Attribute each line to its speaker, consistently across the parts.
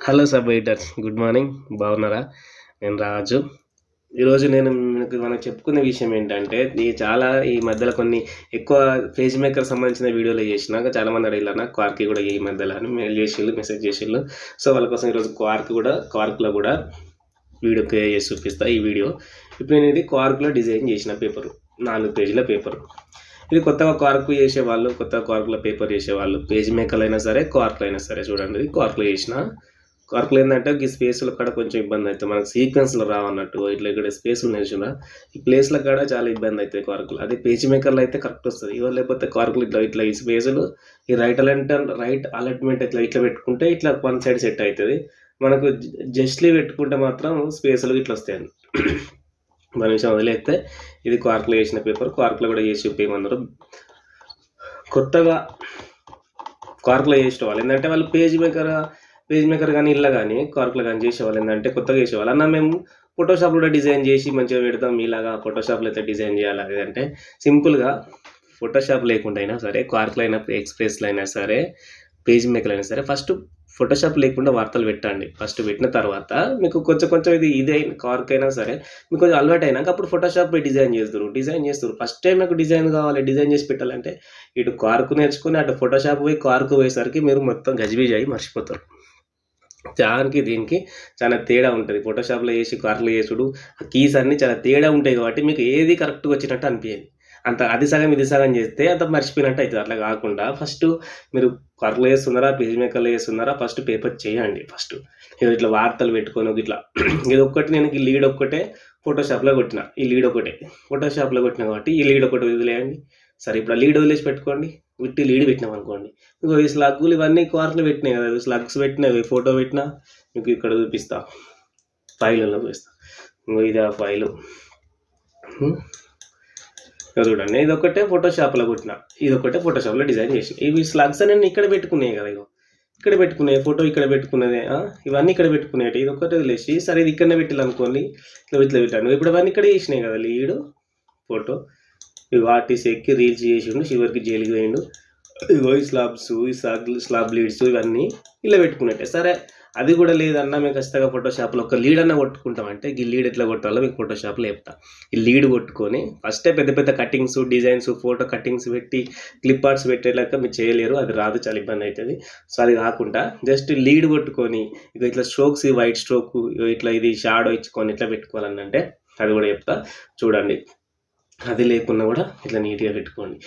Speaker 1: Hello sub editors good morning బాగున్నారా నేను రాజు ఈరోజు నేను మీకు మనకు చెప్పుకునే విషయం ఏంటంటే ఈ చాలా ఈ మధ్యలో కొన్ని ఎక్కువ పేజ్ మేకర్ సంబంధించిన వీడియోలు చేసినాక చాలా మంది అడిగిన నాకు క్వార్కి కూడా ఈ మధ్యలో అని మెయిల్ చేసిళ్ళు మెసేజ్ చేసిళ్ళు సో వాళ్ళ కోసం ఈరోజు క్వార్క్ కూడా క్వార్క్లో కూడా వీడియో క్రియేట్ చేసి చూపిస్తా ఈ వీడియో ఇప్పుడు నేను ఇది క్వార్క్లో డిజైన్ చేసిన పేపర్ నాలుగు పేజీల పేపర్ ఇది కొత్తగా కార్కు చేసేవాళ్ళు కొత్తగా కార్కులో పేపర్ చేసేవాళ్ళు పేజ్ మేకర్లు అయినా సరే కార్కులు అయినా సరే చూడండి ఇది కార్కులో చేసిన కార్కులు ఏంటంటే ఈ స్పేస్లో కాడ కొంచెం ఇబ్బంది అవుతుంది మనకి సీక్వెన్స్లో రావన్నట్టు ఇట్లా ఇక్కడ స్పేస్ ఉన్నాయి చూడ ఈ ప్లేస్లో కాడ చాలా ఇబ్బంది అవుతాయి కార్కులు అదే పేజ్ మేకర్లో అయితే కరెక్ట్ వస్తుంది ఇవాళ లేకపోతే కార్కులు ఇట్లా ఇట్లా ఈ స్పేసులు ఈ రైట్ అలెంట్ రైట్ అలైట్మెంట్ ఇట్లా ఇట్లా పెట్టుకుంటే ఇట్లా వన్ సైడ్ సెట్ అవుతుంది మనకు జస్ట్లీ పెట్టుకుంటే మాత్రం స్పేసులు ఇట్లా వస్తాయి మన విషయం వదిలేస్తే ఇది కార్క్లో వేసిన పేపర్ కార్క్లో కూడా చేసి చూపించమన్నారు కొత్తగా కార్క్లో చేసిన వాళ్ళు ఏంటంటే వాళ్ళు పేజ్ మేకర్ పేజ్ మేకర్ కానీ ఇళ్ళ కానీ కార్క్లో కానీ చేసేవాళ్ళు ఏంటంటే కొత్తగా చేసేవాళ్ళు అన్న మేము ఫోటోషాప్లో కూడా డిజైన్ చేసి మంచిగా పెడతాం మీలాగా ఫోటోషాప్లో అయితే డిజైన్ చేయాలి అది అంటే సింపుల్గా ఫోటోషాప్ లేకుండా అయినా సరే కార్క్లో అయినా ఎక్స్ప్రెస్లో అయినా సరే పేజ్ మేకర్ అయినా సరే ఫస్ట్ ఫోటోషాప్ లేకుండా వార్తలు పెట్టండి ఫస్ట్ పెట్టిన తర్వాత మీకు కొంచెం కొంచెం ఇది ఇదే కార్క్ అయినా సరే మీకు కొంచెం అలవాటు అయినాక అప్పుడు ఫోటోషాప్ డిజైన్ చేస్తారు డిజైన్ చేస్తారు ఫస్ట్ టైం మీకు డిజైన్ కావాలి డిజైన్ చేసి పెట్టాలంటే ఇటు కార్కు నేర్చుకుని అటు ఫోటోషాప్ పోయి కార్కు పోయేసరికి మీరు మొత్తం గజిబిజి అయ్యి మర్చిపోతారు దానికి దీనికి చాలా తేడా ఉంటుంది ఫోటోషాప్లో చేసి కార్లో చేసుడు ఆ కీస్ అన్నీ చాలా తేడా ఉంటాయి కాబట్టి మీకు ఏది కరెక్ట్గా వచ్చినట్టు అనిపించేది అంత అది సగం ఇది సగం చేస్తే అంత మర్చిపోయినట్టు అవుతుంది అట్లా కాకుండా ఫస్ట్ మీరు కర్రలు వేస్తున్నారా పేజ్ మేకర్లు వేస్తున్నారా ఫస్ట్ పేపర్ చేయండి ఫస్ట్ ఏదో ఇట్లా వార్తలు పెట్టుకొని ఒక ఇట్లా ఇది ఒక్కటి నేను ఈ లీడ్ ఒక్కటే ఫోటోషాప్లో కొట్టిన ఈ లీడ్ ఒకటే ఫోటోషాప్లో కొట్టిన కాబట్టి ఈ లీడ్ ఒకటి వదిలేయండి సరే ఇప్పుడు ఆ లీడ్ వదిలేసి పెట్టుకోండి విట్టి లీడ్ పెట్టినాం అనుకోండి ఇంకో ఈ స్లగ్గులు ఇవన్నీ కార్లు పెట్టినాయి కదా స్లగ్స్ పెట్టినాయి ఫోటో పెట్టినా మీకు ఇక్కడ చూపిస్తా ఫైల్లో చూపిస్తా ఇంకో ఇది ఆ ఫైలు చూడండి ఇది ఒకటే ఫోటోషాప్లో కొట్టిన ఇది ఒకటే ఫోటోషాప్లో డిజైన్ చేసిన ఇవి స్లగ్స్ అని ఇక్కడ పెట్టుకున్నాయి కదా ఇగో ఇక్కడ పెట్టుకునే ఫోటో ఇక్కడ పెట్టుకున్నదే ఇవన్నీ ఇక్కడ పెట్టుకునేటి ఇది ఒకటే వదిలేసి సరే ఇది ఇక్కడనే పెట్టాలనుకోండి ఇట్లా ఇట్లా పెట్టాను ఇప్పుడు అవన్నీ ఇక్కడ చేసినాయి కదా లీడు ఫోటో ఇవి ఆర్టీసీ ఎక్కి రీల్స్ చేసిండు చివరికి జైలుకి పోయిండు ఇగో ఈ స్లాబ్స్ ఈ స్లాబ్ స్లాబ్ లీడ్స్ ఇవన్నీ ఇలా పెట్టుకున్నట్టే సరే అది కూడా లేదన్నా మేము ఖచ్చితంగా ఫోటోషాప్లో ఒక లీడ్ అన్న కొట్టుకుంటామంటే ఈ లీడ్ ఎట్లా కొట్టాలో మీకు ఫోటోషాప్లో చెప్తా ఈ లీడ్ కొట్టుకొని ఫస్టే పెద్ద పెద్ద కటింగ్స్ డిజైన్స్ ఫోటో కటింగ్స్ పెట్టి క్లిప్ ఆర్ట్స్ పెట్టేలాక మీరు చేయలేరు అది రాదు చాలా ఇబ్బంది అవుతుంది సో అది కాకుండా జస్ట్ లీడ్ కొట్టుకొని ఇక ఇట్లా స్ట్రోక్స్ వైట్ స్ట్రోక్ ఇట్లా ఇది షాడో ఇచ్చుకొని ఇట్లా పెట్టుకోవాలని అంటే అది కూడా చెప్తా చూడండి అది లేకున్నా కూడా ఇట్లా నీట్గా పెట్టుకోండి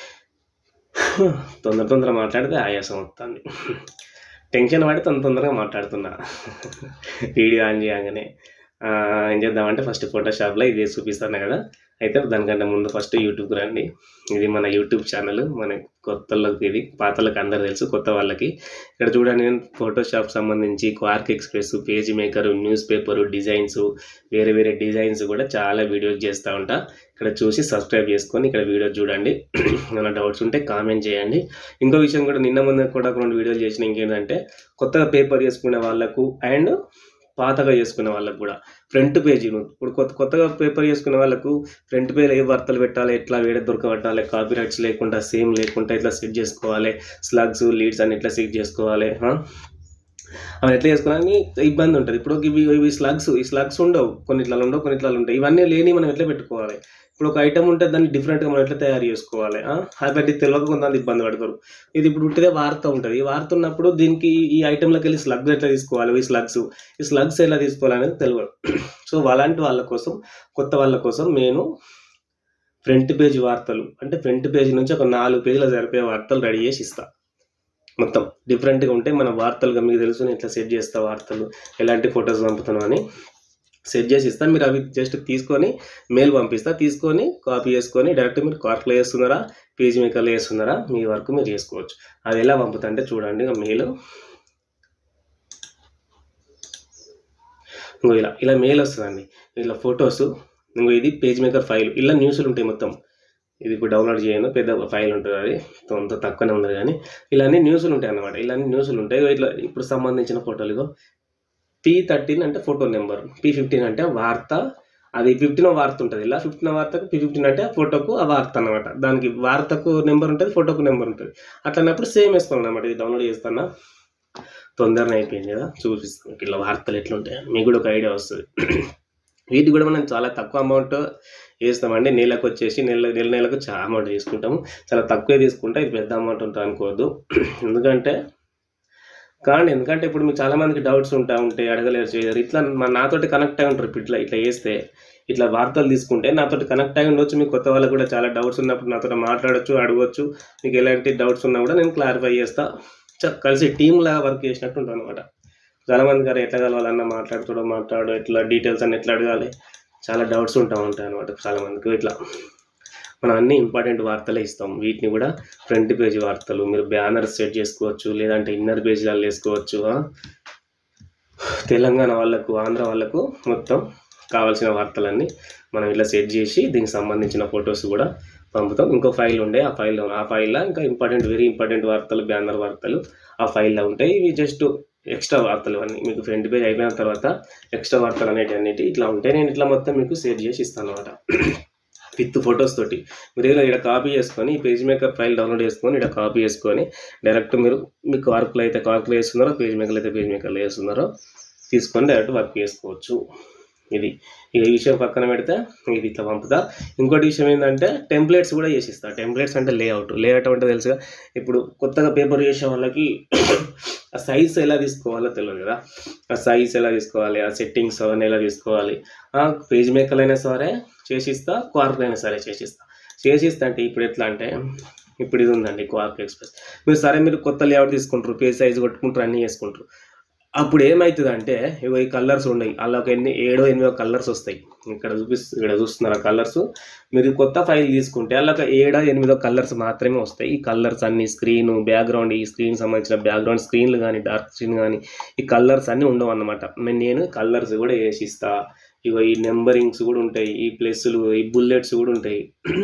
Speaker 1: తొందర తొందర మాట్లాడితే ఆయాసం వస్తుంది టెన్షన్ పడి తొందర తొందరగా మాట్లాడుతున్నా వీడియో ఆన్ చేయగానే ఏం చేద్దామంటే ఫస్ట్ ఫోటోషాప్లో ఇది చూపిస్తాను కదా అయితే దానికంటే ముందు ఫస్ట్ యూట్యూబ్కి రండి ఇది మన యూట్యూబ్ ఛానల్ మన కొత్తలకు ఇది పాతలకు అందరు తెలుసు కొత్త వాళ్ళకి ఇక్కడ చూడండి నేను ఫోటోషాప్ సంబంధించి Quark Express PageMaker newspaper designs వేరే వేరే డిజైన్స్ కూడా చాలా వీడియోస్ చేస్తూ ఉంటా ఇక్కడ చూసి సబ్స్క్రైబ్ చేసుకొని ఇక్కడ వీడియో చూడండి ఏమైనా డౌట్స్ ఉంటే కామెంట్ చేయండి ఇంకో విషయం కూడా నిన్న ముందు కూడా రెండు వీడియోలు చేసిన ఇంకేంటంటే కొత్తగా పేపర్ చేసుకునే వాళ్ళకు అండ్ పాతగా చేసుకునే వాళ్ళకు కూడా ఫ్రంట్ పేజీ ఇప్పుడు కొత్త కొత్తగా పేపర్ చేసుకునే వాళ్ళకు ఫ్రంట్ పేజ్ ఏ వార్తలు పెట్టాలి ఎట్లా వేడే దొరకబట్టాలి కాపీ రైట్స్ లేకుండా సేమ్ లేకుండా ఇట్లా సెట్ చేసుకోవాలి స్లగ్స్ లీడ్స్ అని ఎట్లా సెట్ చేసుకోవాలి అవి ఎట్లా చేసుకోవడానికి ఇబ్బంది ఉంటుంది ఇప్పుడు ఇవి ఇవి స్లగ్స్ ఈ స్లగ్స్ ఉండవు కొన్నిట్లలో ఉండవు కొన్నిట్లలో ఉంటాయి ఇవన్నీ లేని మనం ఎట్లా పెట్టుకోవాలి ఇప్పుడు ఒక ఐటమ్ ఉంటే దాన్ని డిఫరెంట్గా మనం ఎట్లా తయారు చేసుకోవాలి అవన్నీ తెలియక కొంతమంది ఇబ్బంది పడతారు ఇది ఇప్పుడు ఉంటే వార్త ఉంటుంది ఈ వార్త ఉన్నప్పుడు దీనికి ఈ ఐటెంలోకి వెళ్ళి స్లగ్స్ ఎట్లా తీసుకోవాలి ఈ స్లగ్స్ ఈ స్లగ్స్ ఎలా తీసుకోవాలి అనేది తెలియదు సో అలాంటి వాళ్ళ కోసం కొత్త వాళ్ళ కోసం నేను ఫ్రంట్ పేజ్ వార్తలు అంటే ఫ్రంట్ పేజ్ నుంచి ఒక నాలుగు పేజీల సరిపోయే వార్తలు రెడీ చేసి ఇస్తా మొత్తం డిఫరెంట్గా ఉంటే మన వార్తలుగా మీకు తెలుసు నేను ఇట్లా సెట్ చేస్తా వార్తలు ఎలాంటి ఫొటోస్ పంపుతాను అని సెట్ చేసి ఇస్తాను మీరు అవి జస్ట్ తీసుకొని మెయిల్ పంపిస్తా తీసుకొని కాపీ చేసుకొని డైరెక్ట్ మీరు కార్క్లో వేస్తున్నారా పేజ్ మేకర్లో వేస్తున్నారా మీ వర్క్ మీరు చేసుకోవచ్చు అది ఎలా పంపుతా అంటే చూడండి మెయిల్ ఇంకో ఇలా ఇలా మెయిల్ వస్తుందండి ఇలా ఫొటోస్ ఇంకో ఇది పేజ్ మేకర్ ఫైల్ ఇలా న్యూస్లు ఉంటాయి మొత్తం ఇది ఇప్పుడు డౌన్లోడ్ చేయను పెద్ద ఫైల్ ఉంటుంది అది కొంత తక్కువనే ఉంది కానీ ఇలా అన్ని న్యూస్లు ఉంటాయి అన్నమాట ఇలా అన్ని న్యూస్లు ఉంటాయి ఇట్లా ఇప్పుడు సంబంధించిన ఫోటోలు ఇగో పీ థర్టీన్ అంటే ఫోటో నెంబర్ పీ ఫిఫ్టీన్ అంటే వార్త అది ఫిఫ్టీన్ వార్త ఉంటుంది ఇలా ఫిఫ్టీన్ వార్తకు పీ ఫిఫ్టీన్ అంటే ఫోటోకు ఆ వార్త అనమాట దానికి వార్తకు నెంబర్ ఉంటుంది ఫోటోకు నెంబర్ ఉంటుంది అట్లా అన్నప్పుడు సేమ్ వేసుకోవాలి అనమాట ఇది డౌన్లోడ్ చేస్తాను తొందరనే అయిపోయింది కదా చూపిస్తాం మీకు ఇట్లా వార్తలు ఎట్లుంటాయి మీకు కూడా ఒక ఐడియా వస్తుంది వీటికి కూడా మనం చాలా తక్కువ అమౌంట్ వేస్తామండి నెలకు వచ్చేసి నెల నెల నెలకు చాలా అమౌంట్ తీసుకుంటాము చాలా తక్కువే తీసుకుంటే ఇది పెద్ద అమౌంట్ ఉంటుంది అనుకోవద్దు ఎందుకంటే కానీ ఎందుకంటే ఇప్పుడు మీకు చాలా మందికి డౌట్స్ ఉంటా ఉంటాయి అడగలేరు చేయలేరు ఇట్లా మన నాతోటి కనెక్ట్ అయి ఉంటారు ఇప్పుడు ఇట్లా ఇట్లా చేస్తే ఇట్లా వార్తలు తీసుకుంటే నాతోటి కనెక్ట్ అయి ఉండొచ్చు మీకు కొత్త వాళ్ళకి కూడా చాలా డౌట్స్ ఉన్నప్పుడు నాతో మాట్లాడొచ్చు అడగవచ్చు మీకు ఎలాంటి డౌట్స్ ఉన్నా కూడా నేను క్లారిఫై చేస్తా చ- కలిసి టీమ్ లాగా వర్క్ చేసినట్టు ఉంటాను అనమాట చాలా మంది గారు ఎట్లా కలవాలన్నా మాట్లాడుతాడో మాట్లాడో ఎట్లా డీటెయిల్స్ అన్ని ఎట్లా అడగాలి చాలా డౌట్స్ ఉంటా ఉంటాయి అనమాట చాలా మందికి ఇట్లా మనం అన్ని ఇంపార్టెంట్ వార్తలే ఇస్తాం వీటిని కూడా ఫ్రంట్ పేజీ వార్తలు మీరు బ్యానర్ సెట్ చేసుకోవచ్చు లేదంటే ఇన్నర్ పేజీలలో వేసుకోవచ్చు ఆ? తెలంగాణ వాళ్ళకు ఆంధ్ర వాళ్ళకు మొత్తం కావాల్సిన వార్తలన్నీ మనం ఇట్లా సెట్ చేసి దీనికి సంబంధించిన ఫొటోస్ కూడా పంపుతాం ఇంకో ఫైల్ ఉండే ఆ ఫైల్ ఆ ఫైల్లో ఇంకా ఇంపార్టెంట్ వెరీ ఇంపార్టెంట్ వార్తలు బ్యానర్ వార్తలు ఆ ఫైల్లో ఉంటాయి ఇవి జస్ట్ ఎక్స్ట్రా వార్తలు అన్నీ మీకు ఫ్రంట్ పేజ్ అయిపోయిన తర్వాత ఎక్స్ట్రా వార్తలు అనేటి అన్నిటి ఇట్లా ఉంటాయి నేను ఇట్లా మొత్తం మీకు షేర్ చేసి ఇస్తాను అనమాట విత్ ఫొటోస్ తోటి మీరు ఇలా ఇక్కడ కాపీ చేసుకొని ఈ పేజ్ మేకర్ ఫైల్ డౌన్లోడ్ చేసుకొని ఇక్కడ కాపీ చేసుకొని డైరెక్ట్ మీరు మీకు వర్క్లో అయితే వర్క్లో వేస్తున్నారో పేజ్ మేకర్లో అయితే పేజ్ మేకర్లో వేస్తున్నారో తీసుకొని డైరెక్ట్ వర్క్ చేసుకోవచ్చు ఇది ఇక ఈ విషయం పక్కన పెడితే ఇది ఇట్లా పంపుతా ఇంకోటి విషయం ఏంటంటే టెంప్లెట్స్ కూడా చేసిస్తా టెంప్లెట్స్ అంటే లేఅవుట్ లేఅవుట్ అంటే తెలుసుగా ఇప్పుడు కొత్తగా పేపర్ చేసే వాళ్ళకి ఆ సైజ్ ఎలా తీసుకోవాలో తెలియదు కదా ఆ సైజ్ ఎలా తీసుకోవాలి ఆ సెట్టింగ్స్ అవన్నీ ఎలా తీసుకోవాలి ఆ పేజ్ మేకర్ అయినా సరే చేసిస్తా క్వార్క్ అయినా సరే చేసిస్తా చేసిస్తా అంటే ఇప్పుడు ఎట్లా అంటే ఇప్పుడు ఇది ఉందండి క్వార్క్ ఎక్స్ప్రెస్ మీరు సరే మీరు కొత్త లేఅవుట్ తీసుకుంటారు పేజ్ సైజ్ కొట్టుకుంటారు అన్నీ చేసుకుంటారు అప్పుడు ఏమవుతుంది అంటే ఇగో ఈ కలర్స్ ఉన్నాయి అలా ఒక ఎన్ని ఏడో ఎనిమిదో కలర్స్ వస్తాయి ఇక్కడ చూపిస్తు ఇక్కడ చూస్తున్నారు ఆ కలర్స్ మీరు కొత్త ఫైల్ తీసుకుంటే అలా ఒక ఏడో ఎనిమిదో కలర్స్ మాత్రమే వస్తాయి ఈ కలర్స్ అన్ని స్క్రీన్ బ్యాక్గ్రౌండ్ ఈ స్క్రీన్ సంబంధించిన బ్యాక్గ్రౌండ్ స్క్రీన్లు కానీ డార్క్ స్క్రీన్ కానీ ఈ కలర్స్ అన్నీ ఉండవు అన్నమాట నేను కలర్స్ కూడా వేసిస్తా ఇగో ఈ నెంబరింగ్స్ కూడా ఉంటాయి ఈ ప్లస్లు ఈ బుల్లెట్స్ కూడా ఉంటాయి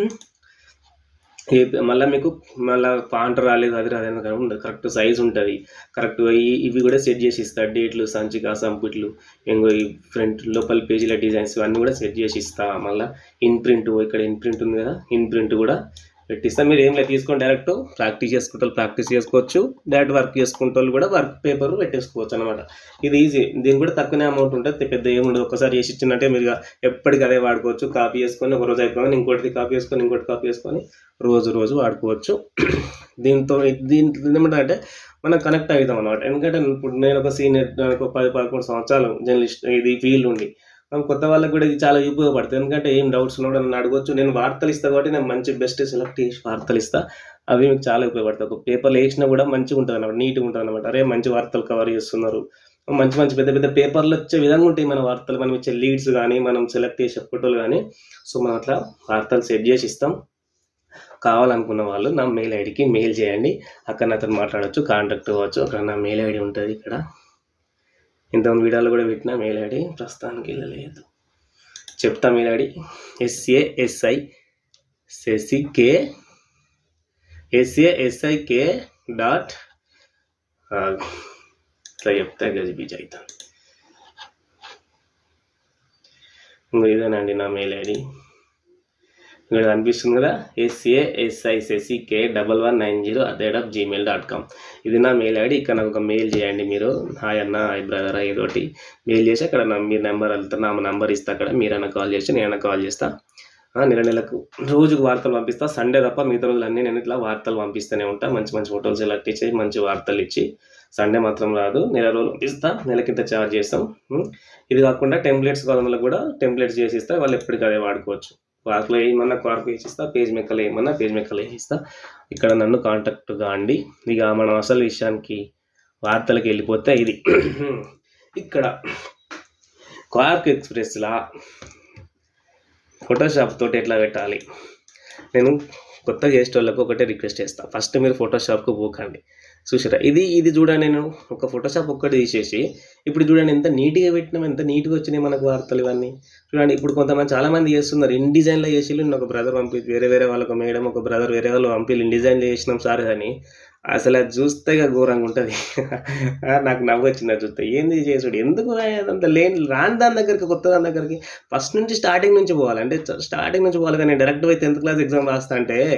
Speaker 1: ఈ- మళ్ళీ మీకు మళ్ళీ పాంట రాలేదు అది రాలేదు అని ఉండదు కరెక్ట్ సైజ్ ఉంటుంది కరెక్ట్ ఇవి కూడా సెట్ చేసి ఇస్తా డేట్లు సంచిక సంపుట్లు ఇంకో ఈ ఫ్రంట్ లోపల పేజీల డిజైన్స్ ఇవన్నీ కూడా సెట్ చేసి ఇస్తా మళ్ళీ ఇన్ ప్రింట్ ఇక్కడ ఇన్ ప్రింట్ ఉంది కదా ఇన్ ప్రింట్ కూడా పెట్టిస్తా మీరు ఏం లేదు తీసుకొని డైరెక్ట్ ప్రాక్టీస్ చేసుకుంటే ప్రాక్టీస్ చేసుకోవచ్చు డైరెక్ట్ వర్క్ చేసుకుంటే వాళ్ళు కూడా వర్క్ పేపర్ పెట్టేసుకోవచ్చు అనమాట ఇది ఈజీ దీనికి కూడా తక్కువనే అమౌంట్ ఉంటుంది పెద్ద ఏముండదు ఒకసారి చేసి ఇచ్చినట్టే మీరు ఇక ఎప్పటికి అదే వాడుకోవచ్చు కాపీ చేసుకొని ఒక రోజు అయిపోయి ఇంకోటి కాపీ చేసుకొని ఇంకోటి కాపీ చేసుకొని రోజు రోజు వాడుకోవచ్చు దీంతో దీంట్లో ఏమంటారంటే మనం కనెక్ట్ అవుతాం అనమాట ఎందుకంటే ఇప్పుడు నేను ఒక సీనియర్ నాకు ఒక పది పదకొండు సంవత్సరాలు జర్నలిస్ట్ ఇది ఫీల్డ్ ఉండి మనం కొత్త వాళ్ళకి కూడా ఇది చాలా ఉపయోగపడుతుంది ఎందుకంటే ఏం డౌట్స్ ఉన్నా కూడా నన్ను అడగొచ్చు నేను వార్తలు ఇస్తా కాబట్టి నేను మంచి బెస్ట్ సెలెక్ట్ చేసి వార్తలు ఇస్తా అవి మీకు చాలా ఉపయోగపడతాయి ఒక పేపర్లో వేసినా కూడా మంచిగా ఉంటుంది అనమాట నీట్గా ఉంటుంది అనమాట అరే మంచి వార్తలు కవర్ చేస్తున్నారు మంచి మంచి పెద్ద పెద్ద పేపర్లు వచ్చే విధంగా ఉంటాయి మన వార్తలు మనం ఇచ్చే లీడ్స్ కానీ మనం సెలెక్ట్ చేసే ఫోటోలు కానీ సో మనం అట్లా వార్తలు సెట్ చేసి ఇస్తాం కావాలనుకున్న వాళ్ళు నా మెయిల్ ఐడికి మెయిల్ చేయండి అక్కడ నాతో మాట్లాడవచ్చు కాంటాక్ట్ అవ్వచ్చు అక్కడ నా మెయిల్ ఐడి ఉంటుంది ఇక్కడ ఇంతకుముందు వీడియోలో కూడా పెట్టిన మెయిల్ ఐడి ప్రస్తుతానికి వెళ్ళలేదు చెప్తా మెయిల్ ఐడి ఎస్ఏఎస్ఐ శశికే ఎస్ఏఎస్ఐకే డాట్ ఇట్లా చెప్తే గజిబిజి అవుతాను ఇంకో ఇదేనండి నా మెయిల్ ఐడి ఇక్కడ కనిపిస్తుంది కదా S A S I K double one nine zero at the of Gmail dot com ఇది నా మెయిల్ ఐడి ఇక్కడ నాకు ఒక మెయిల్ చేయండి మీరు హాయ్ అన్న హాయ్ బ్రదర్ ఏదోటి మెయిల్ చేసి అక్కడ నా మీ నెంబర్ వెళ్తా నా నెంబర్ ఇస్తా అక్కడ మీరైనా కాల్ చేసి నేనైనా కాల్ చేస్తా ఆ, నెల నెలకు రోజుకు వార్తలు పంపిస్తా సండే తప్ప మిగతా రోజులన్నీ నేను ఇట్లా వార్తలు పంపిస్తూనే ఉంటా మంచి మంచి ఫోటోలు సెలెక్ట్ ఇచ్చి మంచి వార్తలు ఇచ్చి సండే మాత్రం రాదు నెల రోజులు పంపిస్తా నెలకింత ఛార్జ్ చేస్తాం ఉం. ఇది కాకుండా టెంప్లెట్స్ కాలంలో కూడా టెంప్లెట్స్ చేసి ఇస్తా వాళ్ళు ఎప్పటికీ అదే వాడుకోవచ్చు వార్తలో ఏమన్నా క్వార్క్ వేసిస్తా పేజ్ మెక్కలు ఏమన్నా పేజ్ మెక్కలు వేసిస్తా ఇక్కడ నన్ను కాంటాక్ట్ కాండి ఇక మనం అసలు విషయానికి వార్తలకు వెళ్ళిపోతే ఇది ఇక్కడ క్వార్క్ ఎక్స్ప్రెస్లా ఫోటోషాప్ తోటి ఎట్లా పెట్టాలి నేను కొత్తగా చేసే వాళ్ళకు ఒకటే రిక్వెస్ట్ చేస్తాను ఫస్ట్ మీరు ఫోటోషాప్కు పోకండి చూసారా ఇది ఇది చూడండి నేను ఒక ఫోటోషాప్ ఒక్కటి తీసేసి ఇప్పుడు చూడండి ఎంత నీట్గా పెట్టినాం ఎంత నీట్గా వచ్చినాయి మనకు వార్తలు ఇవన్నీ చూడండి ఇప్పుడు కొంతమంది చాలా మంది చేస్తున్నారు ఇన్ డిజైన్లో చేసి నేను ఒక బ్రదర్ పంపి వేరే వేరే వాళ్ళకు మేడం ఒక బ్రదర్ వేరే వాళ్ళు పంపి ఇన్ డిజైన్లో చేసినాం సార్ అని అసలు అది చూస్తే ఇక ఘోరంగా ఉంటుంది నాకు నవ్వు వచ్చింది అది చూస్తే ఏంది చేసుడు ఎందుకు అంత లేని రాని దాని దగ్గరికి కొత్త దాని దగ్గరికి ఫస్ట్ నుంచి స్టార్టింగ్ నుంచి పోవాలి అంటే స్టార్టింగ్ నుంచి పోవాలి కానీ డైరెక్ట్ పోయి టెన్త్ క్లాస్ ఎగ్జామ్ రాస్తా అంటే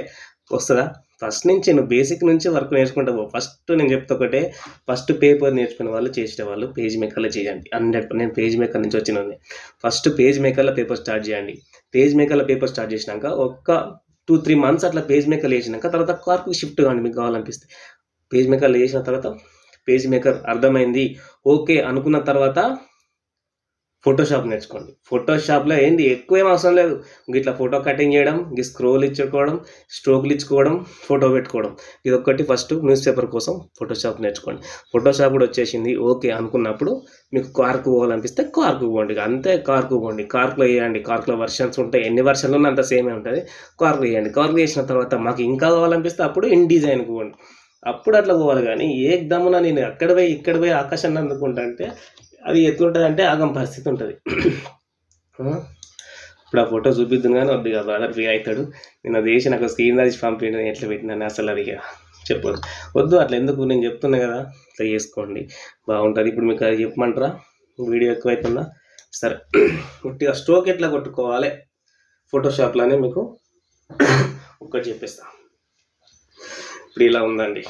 Speaker 1: వస్తుందా ఫస్ట్ నుంచి నువ్వు బేసిక్ నుంచి వర్క్ నేర్చుకుంటా పో ఫస్ట్ నేను చెప్తా ఒకటే ఫస్ట్ పేపర్ నేర్చుకునే వాళ్ళు చేసే వాళ్ళు పేజ్ మేకర్లో చేయండి హండ్రెడ్ నేను పేజ్ మేకర్ నుంచి వచ్చిన ఫస్ట్ పేజ్ మేకర్లో పేపర్ స్టార్ట్ చేయండి పేజ్ మేకర్లో పేపర్ స్టార్ట్ చేసినాక ఒక్క టూ త్రీ మంత్స్ అట్లా పేజ్ మేకర్ వేసినాక తర్వాత కార్కు షిఫ్ట్ కావండి మీకు కావాలనిపిస్తే పేజ్ మేకర్లు వేసిన తర్వాత పేజ్ మేకర్ అర్థమైంది ఓకే అనుకున్న తర్వాత ఫోటోషాప్ నేర్చుకోండి ఫోటోషాప్లో ఏంది ఎక్కువ ఏం అవసరం లేదు ఇట్లా ఫోటో కటింగ్ చేయడం ఈ స్క్రోల్ ఇచ్చుకోవడం స్ట్రోక్లు ఇచ్చుకోవడం ఫోటో పెట్టుకోవడం ఇది ఒక్కటి ఫస్ట్ న్యూస్ పేపర్ కోసం ఫోటోషాప్ నేర్చుకోండి ఫోటోషాప్ కూడా వచ్చేసింది ఓకే అనుకున్నప్పుడు మీకు కార్కు పోవాలనిపిస్తే కార్కు పోండి ఇక అంతే కార్కు పోండి కార్కులో వేయండి కార్కులో వర్షన్స్ ఉంటాయి ఎన్ని వర్షన్లు ఉన్నా అంత సేమే ఉంటుంది కార్కు వేయండి కార్కు వేసిన తర్వాత మాకు ఇంకా కావాలనిపిస్తే అప్పుడు ఇన్ డిజైన్కి పోండి అప్పుడు అట్లా పోవాలి కానీ ఏ దమ్మున నేను అక్కడ పోయి ఇక్కడ పోయి ఆకాశాన్ని అందుకుంటా అంటే అది ఎట్లుంటుంది అంటే ఆగం పరిస్థితి ఉంటుంది ఇప్పుడు ఆ ఫోటో చూపిద్దాం కానీ వద్దు ఇక బ్రదర్ ఫ్రీ అవుతాడు నేను అది వేసి నాకు స్క్రీన్ తీసి పంపించడం ఎట్లా పెట్టినాను అసలు అది ఇక చెప్పదు వద్దు అట్లా ఎందుకు నేను చెప్తున్నా కదా అట్లా చేసుకోండి బాగుంటుంది ఇప్పుడు మీకు అది చెప్పమంటారా వీడియో ఎక్కువ అవుతుందా సరే ఉట్టిగా స్ట్రోక్ ఎట్లా కొట్టుకోవాలి ఫోటోషాప్లోనే మీకు ఒక్కటి చెప్పిస్తా ఇప్పుడు ఇలా ఉందండి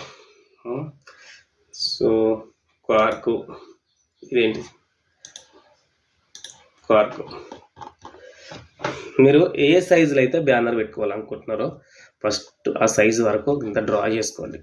Speaker 1: సో కార్కు ఇదేంటి కార్కు మీరు ఏ సైజులో అయితే బ్యానర్ పెట్టుకోవాలనుకుంటున్నారో ఫస్ట్ ఆ సైజు వరకు ఇంత డ్రా చేసుకోండి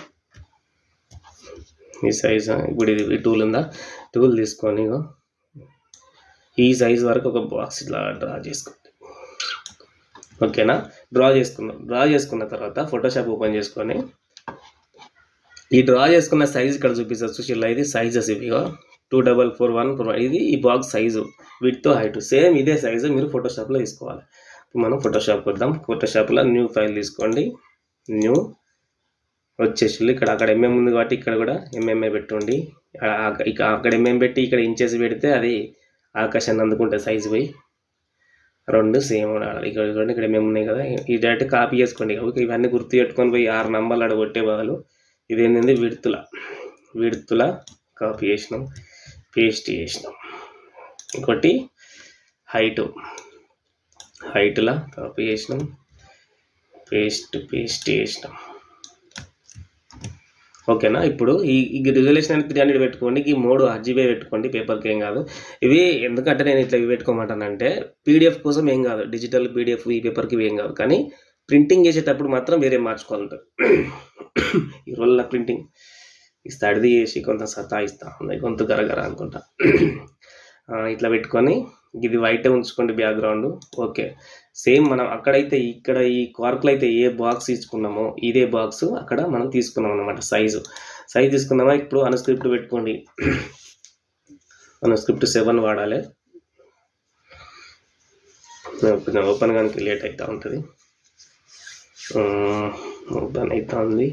Speaker 1: ఈ సైజ్ ఇప్పుడు ఇది ఈ టూల్ ఉందా టూల్ తీసుకొని ఇగో ఈ సైజ్ వరకు ఒక బాక్స్ ఇట్లా డ్రా చేసుకోండి ఓకేనా డ్రా చేసుకుందాం డ్రా చేసుకున్న తర్వాత ఫోటోషాప్ ఓపెన్ చేసుకొని ఈ డ్రా చేసుకున్న సైజ్ ఇక్కడ చూపిస్తారు సుశీల ఇది సైజెస్ ఇవి two double four one four ఇది ఈ box size with height same ఇదే సైజు మీరు ఫోటోషాప్లో తీసుకోవాలి ఇప్పుడు మనం ఫోటోషాప్ వద్దాం ఫోటోషాప్లో న్యూ ఫైల్ తీసుకోండి న్యూ వచ్చేసి ఇక్కడ అక్కడ ఎంఎం ఉంది కాబట్టి ఇక్కడ కూడా ఎంఎంఏ పెట్టుండి ఆ- ఇక అక్కడ ఎంఎం పెట్టి ఇక్కడ ఇంచెస్ పెడితే అది ఆకాశాన్ని అందుకుంటుంది సైజు పోయి రెండు సేమ్ ఉండాలి ఇక్కడ చూడండి ఇక్కడ మేము ఉన్నాయి కదా ఈ డైరెక్ట్ కాపీ చేసుకోండి ఇక ఇవన్నీ గుర్తు పెట్టుకొని పోయి ఆరు నంబర్లు ఆడ కొట్టే బదులు ఇదేంటంటే విడుతుల విడుతుల కాపీ చేసినాం పేస్ట్ చేసినాం ఇంకోటి హైట్ హైట్లా కాపీ చేసినాం పేస్ట్ పేస్ట్ చేసినాం ఓకేనా ఇప్పుడు ఈ ఈ రిజల్యూషన్ అనేది త్రీ హండ్రెడ్ పెట్టుకోండి ఈ మూడు ఆర్జీబీ పెట్టుకోండి పేపర్కి ఏం కాదు ఇవి ఎందుకంటే నేను ఇట్లా ఇవి పెట్టుకోమంటానంటే పీడిఎఫ్ కోసం ఏం కాదు డిజిటల్ పీడిఎఫ్ ఈ పేపర్కి ఇవి ఏం కాదు కానీ ప్రింటింగ్ చేసేటప్పుడు మాత్రం వేరే మార్చుకోవాలంటారు ఈ రోజుల ప్రింటింగ్ ఈ తడిది చేసి కొంత సతాయిస్తా ఉంది గొంతు గరగర అనుకుంటా ఆ, ఇట్లా పెట్టుకొని ఇది వైట్ ఉంచుకోండి బ్యాక్గ్రౌండ్ ఓకే సేమ్ మనం అక్కడైతే ఇక్కడ ఈ కార్కులో అయితే ఏ బాక్స్ తీసుకున్నామో ఇదే బాక్స్ అక్కడ మనం తీసుకున్నాం అనమాట సైజు సైజ్ తీసుకున్నామా ఇప్పుడు అన్స్క్రిప్ట్ పెట్టుకోండి అన్స్క్రిప్ట్ సెవెన్ వాడాలి ఓపెన్ ఓపెన్ కానీ లేట్ అవుతూ ఉంటుంది ఓపెన్ అవుతా ఉంది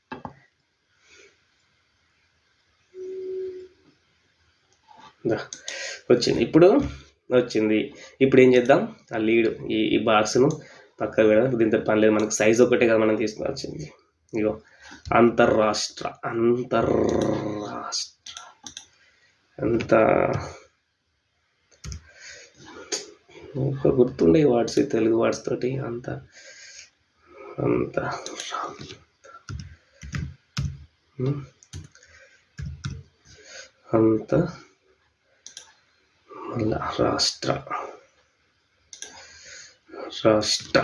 Speaker 1: దా, వచ్చింది ఇప్పుడు వచ్చింది ఇప్పుడు ఏం చేద్దాం ఆ లీడ్ ఈ ఈ బాక్స్ను పక్కకు పెడదాం దీంతో పని లేదు మనకు సైజ్ ఒకటే కదా మనం తీసుకువచ్చింది ఇగో అంతర్రాష్ట్ర అంతర్రాష్ట్ర అంత ఒక గుర్తుండే వర్డ్స్ తెలుగు వర్డ్స్ తోటి అంత అంత ఉమ్. అంత మళ్ళా రాష్ట్ర రాష్ట్ర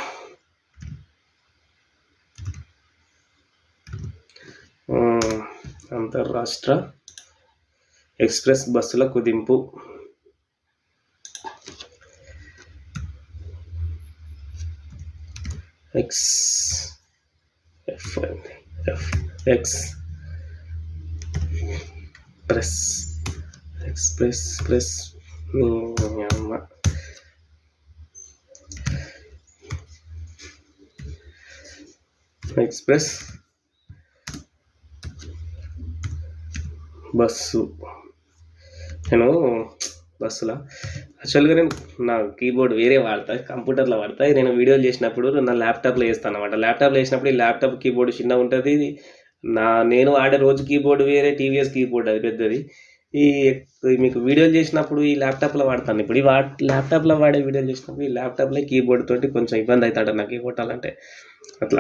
Speaker 1: ఆ, అంతర్రాష్ట్ర ఎక్స్ప్రెస్ బస్సుల కుదింపు X F F express express press మీ అమ్మ ఎక్స్ప్రెస్ బస్సు నేను బస్సులో యాక్చువల్గా నేను నా కీబోర్డ్ వేరే వాడతా కంప్యూటర్లో వాడతా ఇది నేను వీడియోలు చేసినప్పుడు నా ల్యాప్టాప్లో వేస్తాను అనమాట ల్యాప్టాప్లో వేసినప్పుడు ఈ ల్యాప్టాప్ కీబోర్డ్ చిన్నగా ఉంటుంది ఇది నా నేను వాడే రోజు కీబోర్డ్ వేరే టీవీఎస్ కీబోర్డ్ అది పెద్దది ఈ ఈ మీకు వీడియోలు చేసినప్పుడు ఈ ల్యాప్టాప్లో వాడతాను ఇప్పుడు ఈ వా ల్యాప్టాప్లో వాడే వీడియోలు చేసినప్పుడు ఈ ల్యాప్టాప్లో కీబోర్డ్ తోటి కొంచెం ఇబ్బంది అవుతాడు నాకు కొట్టాలంటే అట్లా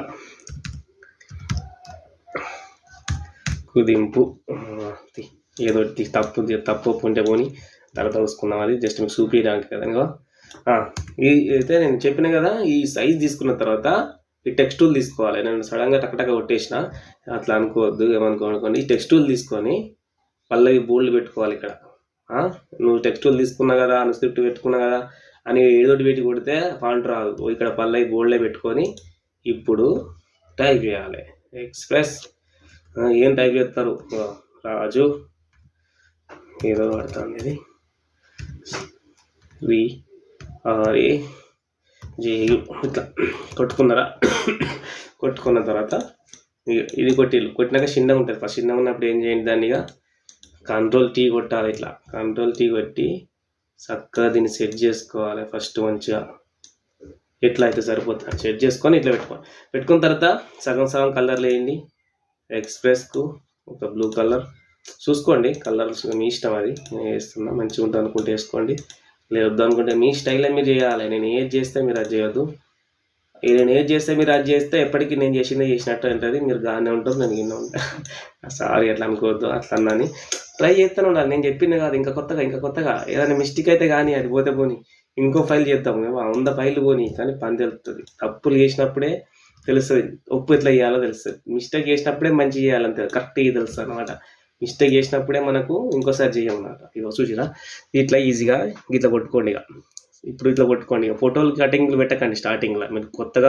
Speaker 1: కుదింపు ఆ, తి- ఏదో ఒకటి తీ- తప్పు తప్పు ఒప్పు ఉంటే పోని తర్వాత చూసుకుందాం అది జస్ట్ మీకు చూపించడానికి కదా ఇంకా ఆ, ఈ అయితే నేను చెప్పిన కదా ఈ సైజ్ తీసుకున్న తర్వాత ఈ టెక్స్టూల్ తీసుకోవాలి నేను సడన్గా టక్కటక్క కొట్టేసిన అట్లా అనుకోవద్దు ఏమనుకో అనుకోండి ఈ టెక్స్టూల్ తీసుకొని పల్లవి బోల్డ్ పెట్టుకోవాలి ఇక్కడ ఆ? నువ్వు టెక్స్టూల్ తీసుకున్నా కదా నువ్వు స్క్రిప్ట్ పెట్టుకున్నా కదా అని ఏదోటి పెట్టి కొడితే ఫాంట్ రాదు ఓ ఇక్కడ పల్లవి బోల్డే పెట్టుకొని ఇప్పుడు టైప్ చేయాలి ఎక్స్ప్రెస్ ఆ, ఏం టైప్ చేస్తారు ఓ, రాజు ఏదో పడుతుంది ఇది వి ఆర్ ఏ జేయు ఇట్లా కొట్టుకున్నారా కొట్టుకున్న తర్వాత ఇ- ఇది కొట్టిల్లు కొట్టినాక చిన్నగా ఉంటుంది ఫస్ట్ చిన్నగా ఉన్నప్పుడు ఏం చేయండి దాన్ని ఇక కంట్రోల్ టీ కొట్టాలి ఇట్లా కంట్రోల్ టీ కొట్టి చక్కగా దీన్ని సెట్ చేసుకోవాలి ఫస్ట్ మంచిగా ఎట్లా అయితే సరిపోతుంది సెట్ చేసుకొని ఇట్లా పెట్టుకోవాలి పెట్టుకున్న తర్వాత సగం సగం కలర్లు వేయండి ఎక్స్ప్రెస్కు ఒక బ్లూ కలర్ చూసుకోండి కలర్స్ మీ ఇష్టం అది నేను వేస్తున్నా మంచిగా ఉంటుంది అనుకుంటే వేసుకోండి లేదు అనుకుంటే మీ స్టైల్లో మీరు చేయాలి నేను ఏది చేస్తే మీరు అది చేయొద్దు ఇది నేను ఏది చేస్తే మీరు అది చేస్తే ఎప్పటికీ నేను చేసిందే చేసినట్టు ఉంటుంది మీరు గానే ఉంటారు నేను గిన్నె ఉంటా సారీ అట్లా అనుకోవద్దు అట్లా అన్నాని ట్రై చేస్తూనే ఉండాలి నేను చెప్పింది కాదు ఇంకా కొత్తగా ఇంకా కొత్తగా ఏదైనా మిస్టేక్ అయితే కానీ అది పోతే పోని ఇంకో ఫైల్ చేద్దాం ఏమో వంద ఫైల్ పోని కానీ పని తెలుస్తుంది తప్పులు చేసినప్పుడే తెలుస్తుంది ఉప్పు ఎట్లా చేయాలో తెలుస్తుంది మిస్టేక్ చేసినప్పుడే మంచి చేయాలంతే కరెక్ట్గా తెలుస్తుంది అనమాట మిస్టేక్ చేసినప్పుడే మనకు ఇంకోసారి చేయమన్నమాట ఇక చూసిరా ఇట్లా ఈజీగా ఇట్లా కొట్టుకోండి ఇక ఇప్పుడు ఇట్లా కొట్టుకోండి ఇక ఫోటోలు కటింగ్లు పెట్టకండి స్టార్టింగ్లో మీరు కొత్తగా